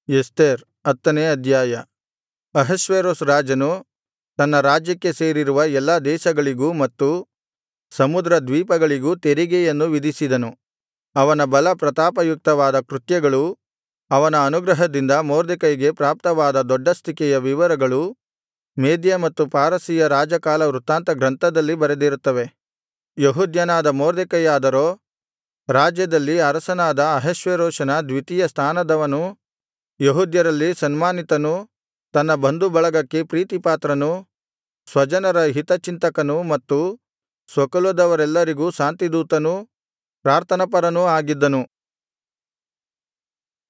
Esther ಹತ್ತನೇ ಅಧ್ಯಾಯ ಅಹಷ್ವೇರೋಷ್ ರಾಜನು ತನ್ನ ರಾಜ್ಯಕ್ಕೆ ಸೇರಿರುವ ಎಲ್ಲಾ ದೇಶಗಳಿಗೂ ಮತ್ತು ಸಮುದ್ರ ದ್ವೀಪಗಳಿಗೂ ತೆರಿಗೆಯನ್ನು ವಿಧಿಸಿದನು ಅವನ ಬಲ ಪ್ರತಾಪಯುಕ್ತವಾದ ಕೃತ್ಯಗಳೂ ಅವನ ಅನುಗ್ರಹದಿಂದ ಮೊರ್ದೆಕೈಗೆ ಪ್ರಾಪ್ತವಾದ ದೊಡ್ಡಸ್ತಿಕೆಯ ವಿವರಗಳು ಮೇದ್ಯ ಮತ್ತು ಪಾರಸಿಯ ರಾಜಕಾಲವೃತ್ತಾಂತ ಗ್ರಂಥದಲ್ಲಿ ಬರೆದಿರುತ್ತವೆ ಯೆಹೂದ್ಯನಾದ ಮೊರ್ದೆಕೈಯಾದರೋ ರಾಜ್ಯದಲ್ಲಿ ಅರಸನಾದ ಅಹಷ್ವೇರೋಷನ ದ್ವಿತೀಯ ಸ್ಥಾನದವನೂ ಯೆಹೂದ್ಯರಲ್ಲಿ ಸನ್ಮಾನಿತನೂ ತನ್ನ ಬಂಧುಬಳಗಕ್ಕೆ ಪ್ರೀತಿಪಾತ್ರನೂ ಸ್ವಜನರ ಹಿತಚಿಂತಕನೂ ಮತ್ತು ಸ್ವಕುಲದವರೆಲ್ಲರಿಗೂ ಶಾಂತಿದೂತನೂ ಪ್ರಾರ್ಥನಾಪರನೂ ಆಗಿದ್ದನು